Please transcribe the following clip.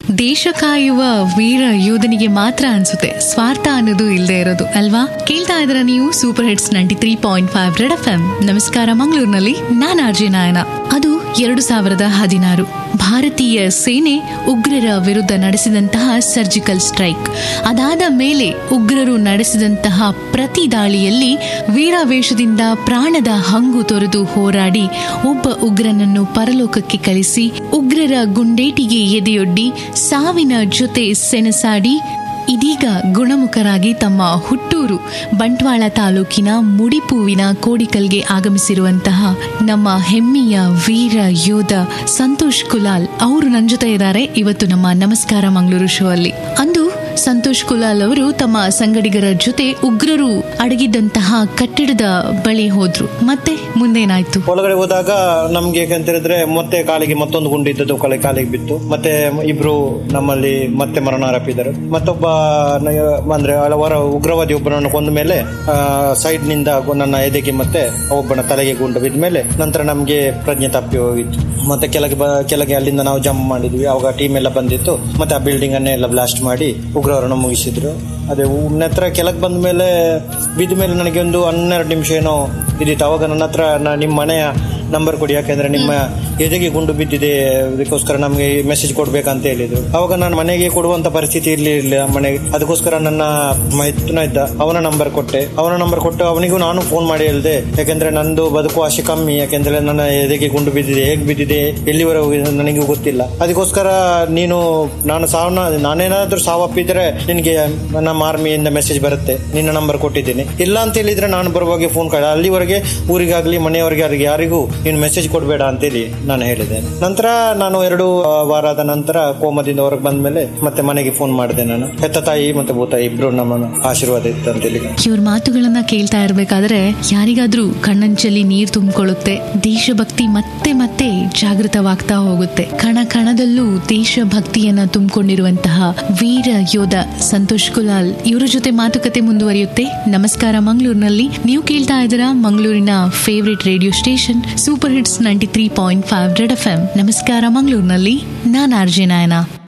ದೇಶ ಕಾಯುವ ವೀರ ಯೋಧನಿಗೆ ಮಾತ್ರ ಅನ್ಸುತ್ತೆ ಸ್ವಾರ್ಥ ಅನ್ನೋದು ಇಲ್ಲದೆ ಇರೋದು ಅಲ್ವಾ ಕೇಳ್ತಾ ಇದ್ರ ನೀವು super hits ninety three point five red F M ನಮಸ್ಕಾರ ಮಂಗಳೂರಿನಲ್ಲಿ ನಾನ್ ಆರ್ಜಿ ನಾಯನ ಅದು ಎರಡು ಸಾವಿರದ ಹದಿನಾರು ಭಾರತೀಯ ಸೇನೆ ಉಗ್ರರ ವಿರುದ್ಧ ನಡೆಸಿದಂತಹ ಸರ್ಜಿಕಲ್ ಸ್ಟ್ರೈಕ್ ಅದಾದ ಮೇಲೆ ಉಗ್ರರು ನಡೆಸಿದಂತಹ ಪ್ರತಿ ದಾಳಿಯಲ್ಲಿ ವೀರಾವೇಶದಿಂದ ಪ್ರಾಣದ ಹಂಗು ತೊರೆದು ಹೋರಾಡಿ ಒಬ್ಬ ಉಗ್ರನನ್ನು ಪರಲೋಕಕ್ಕೆ ಕಳಿಸಿ ಉಗ್ರರ ಗುಂಡೇಟಿಗೆ ಎದೆಯೊಡ್ಡಿ ಸಾವಿನ ಜೊತೆ ಸೆಣಸಾಡಿ ಇದೀಗ ಗುಣಮುಖರಾಗಿ ತಮ್ಮ ಹುಟ್ಟೂರು ಬಂಟ್ವಾಳ ತಾಲೂಕಿನ ಮುಡಿಪೂವಿನ ಕೋಡಿಕಲ್ಗೆ ಆಗಮಿಸಿರುವಂತಹ ನಮ್ಮ ಹೆಮ್ಮೆಯ ವೀರ ಯೋಧ ಸಂತೋಷ್ ಕುಲಾಲ್ ಅವರು ನನ್ನ ಜೊತೆ ಇದ್ದಾರೆ ಇವತ್ತು ನಮ್ಮ ನಮಸ್ಕಾರ ಮಂಗಳೂರು ಶೋ ಅಲ್ಲಿ ಅಂದು ಸಂತೋಷ್ ಕುಲಾಲ್ ಅವರು ತಮ್ಮ ಸಂಗಡಿಗರ ಜೊತೆ ಉಗ್ರರು ಅಡಗಿದ್ದಂತಹ ಕಟ್ಟಡದ ಬಳಿ ಹೋದ್ರು ಮತ್ತೆ ಮುಂದೇನಾಯ್ತು ಒಳಗಡೆ ಹೋದಾಗ ನಮ್ಗೆ ಹೇಗಂತ ಹೇಳಿದ್ರೆ ಮತ್ತೆ ಕಾಲಿಗೆ ಮತ್ತೊಂದು ಗುಂಡು ಇದ್ದದ್ದು ಕಲೆ ಕಾಲಿಗೆ ಬಿತ್ತು ಮತ್ತೆ ಇಬ್ರು ನಮ್ಮಲ್ಲಿ ಮತ್ತೆ ಮರಣಾರಪ್ಪಿದ್ದಾರೆ ಮತ್ತೊಬ್ಬ ನ- ಅಂದ್ರೆ ಹಲವಾರು ಉಗ್ರವಾದಿ ಒಬ್ಬನನ್ನು ಕೊಂದ ಮೇಲೆ ಸೈಡ್ ನಿಂದ ಗು- ನನ್ನ ಎದೆಗೆ ಮತ್ತೆ ಒಬ್ಬನ ತಲೆಗೆ ಗುಂಡು ಬಿದ್ದ ಮೇಲೆ ನಂತರ ನಮ್ಗೆ ಪ್ರಜ್ಞೆ ತಪ್ಪಿ ಹೋಗಿತ್ತು ಮತ್ತೆ ಕೆಳಗೆ ಬ- ಕೆಳಗೆ ಅಲ್ಲಿಂದ ನಾವು ಜಂಪ್ ಮಾಡಿದ್ವಿ ಅವಾಗ ಟೀಮ್ ಎಲ್ಲ ಬಂದಿತ್ತು ಮತ್ತೆ ಆ ಬಿಲ್ಡಿಂಗ್ ಅನ್ನೇ ಎಲ್ಲ ಬ್ಲಾಸ್ಟ್ ಮಾಡಿ ಉಗ್ರವರನ್ನು ಮುಗಿಸಿದ್ರು ಅದೇ ನನ್ನ ಹತ್ರ ಕೆಳಗೆ ಬಂದ ಮೇಲೆ ಬಿದ್ದ ಮೇಲೆ ನನಗೆ ಒಂದು ಹನ್ನೆರಡು ನಿಮಿಷ ಏನೋ ಇದಿತ್ತು ಅವಾಗ ನನ್ನ ಹತ್ರ ನಾ- ನಿಮ್ಮ ಮನೆಯ ನಂಬರ್ ಕೊಡಿ ಯಾಕೆಂದ್ರೆ ನಿಮ್ಮ ಎದೆಗೆ ಗುಂಡು ಬಿದ್ದಿದೆ ಅದಕ್ಕೋಸ್ಕರ ನಮಗೆ ಮೆಸೇಜ್ ಕೊಡ್ಬೇಕಂತ ಹೇಳಿದ್ರು ಅವಾಗ ನಾನು ಮನೆಗೆ ಕೊಡುವಂತ ಪರಿಸ್ಥಿತಿ ಇರ್ಲಿಲ್ಲ ಮನೆಗೆ ಅದಕ್ಕೋಸ್ಕರ ನನ್ನ ಮೈತ್ನ ಇದ್ದ ಅವನ ನಂಬರ್ ಕೊಟ್ಟೆ ಅವನ ನಂಬರ್ ಕೊಟ್ಟು ಅವನಿಗೂ ನಾನು ಫೋನ್ ಮಾಡಿ ಹೇಳಿದೆ ಯಾಕೆಂದ್ರೆ ನಂದು ಬದುಕು ಆಶೆ ಕಮ್ಮಿ ಯಾಕೆಂದ್ರೆ ನನ್ನ ಎದೆಗೆ ಗುಂಡು ಬಿದ್ದಿದೆ ಹೇಗೆ ಬಿದ್ದಿದೆ ಎಲ್ಲಿವರೆಗೂ ಇದೆ ನನಗೂ ಗೊತ್ತಿಲ್ಲ ಅದಕ್ಕೋಸ್ಕರ ನೀನು ನಾನು ಸಾವನ್ನ ನಾನೇನಾದ್ರೂ ಸಾವಪ್ಪಿದ್ರೆ ನಿನಗೆ ನಮ್ಮ ಆರ್ಮಿಯಿಂದ ಮೆಸೇಜ್ ಬರುತ್ತೆ ನಿನ್ನ ನಂಬರ್ ಕೊಟ್ಟಿದ್ದೀನಿ ಇಲ್ಲ ಅಂತ ಹೇಳಿದ್ರೆ ನಾನು ಬರುವಾಗ ಫೋನ್ ಕಾಡ ಅಲ್ಲಿವರೆಗೆ ಊರಿಗಾಗ್ಲಿ ಮನೆಯವರಿಗೆ ಯಾರಿಗೆ ಯಾರಿಗೂ ನೀನು ಮೆಸೇಜ್ ಕೊಡಬೇಡ ಅಂತೇಳಿ ನಾನು ಹೇಳಿದೆ ನಂತರ ನಾನು ಎರಡು ಆ, ವಾರದ ನಂತರ ಕೋಮದಿಂದ ಹೊರಗೆ ಬಂದ ಮೇಲೆ ಮತ್ತೆ ಮನೆಗೆ ಫೋನ್ ಮಾಡಿದೆ ನಾನು ಹೆತ್ತ ತಾಯಿ ಮತ್ತೆ ಭೂತಾಯಿ ಇಬ್ರು ನಮ್ಮನ್ನು ಆಶೀರ್ವಾದ ಇತ್ತು ಅಂತೇಳಿ ಇವ್ರ ಮಾತುಗಳನ್ನ ಕೇಳ್ತಾ ಇರ್ಬೇಕಾದ್ರೆ ಯಾರಿಗಾದ್ರೂ ಕಣ್ಣಂಚಲ್ಲಿ ನೀರ್ ತುಂಬಿಕೊಳ್ಳುತ್ತೆ ದೇಶಭಕ್ತಿ ಮತ್ತೆ ಮತ್ತೆ ಜಾಗೃತವಾಗ್ತಾ ಹೋಗುತ್ತೆ ಕಣ ಕಣದಲ್ಲೂ ದೇಶಭಕ್ತಿಯನ್ನ ತುಂಬಿಕೊಂಡಿರುವಂತಹ ವೀರ ಯೋಧ ಸಂತೋಷ್ ಕುಲಾಲ್ ಇವರ ಜೊತೆ ಮಾತುಕತೆ ಮುಂದುವರಿಯುತ್ತೆ ನಮಸ್ಕಾರ ಮಂಗಳೂರಿನಲ್ಲಿ ನೀವು ಕೇಳ್ತಾ ಇದ್ದೀರಾ ಮಂಗಳೂರಿನ favourite radio station super hits ninety three point five red F M ನಮಸ್ಕಾರ ಮಂಗಳೂರಿನಲ್ಲಿ ನಾನ್ ಆರ್ಜೆ ನಾಯನ